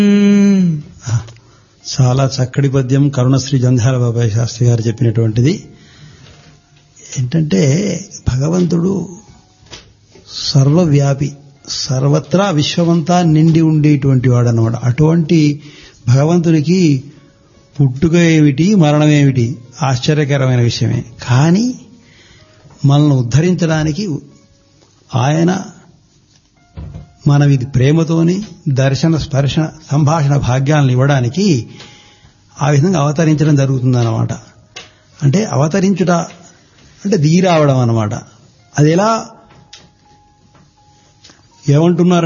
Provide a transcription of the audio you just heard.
చాలా చక్కటి పద్యం కరుణశ్రీ జంధ్యాల బాబాయ్ శాస్త్రి గారు చెప్పినటువంటిది ఏంటంటే భగవంతుడు సర్వవ్యాపి సర్వత్రా విశ్వమంతా నిండి ఉండేటువంటి వాడు అన్నమాట అటువంటి భగవంతుడికి పుట్టుక ఏమిటి మరణం ఏమిటి ఆశ్చర్యకరమైన విషయమే కానీ మనల్ని ఉద్ధరించడానికి ఆయన మనం ఇది ప్రేమతోని దర్శన స్పర్శ సంభాషణ భాగ్యాలను ఇవ్వడానికి ఆ విధంగా అవతరించడం జరుగుతుందన్నమాట అంటే అవతరించుట అంటే దిగి రావడం అన్నమాట అది ఎలా ఏమంటున్నారు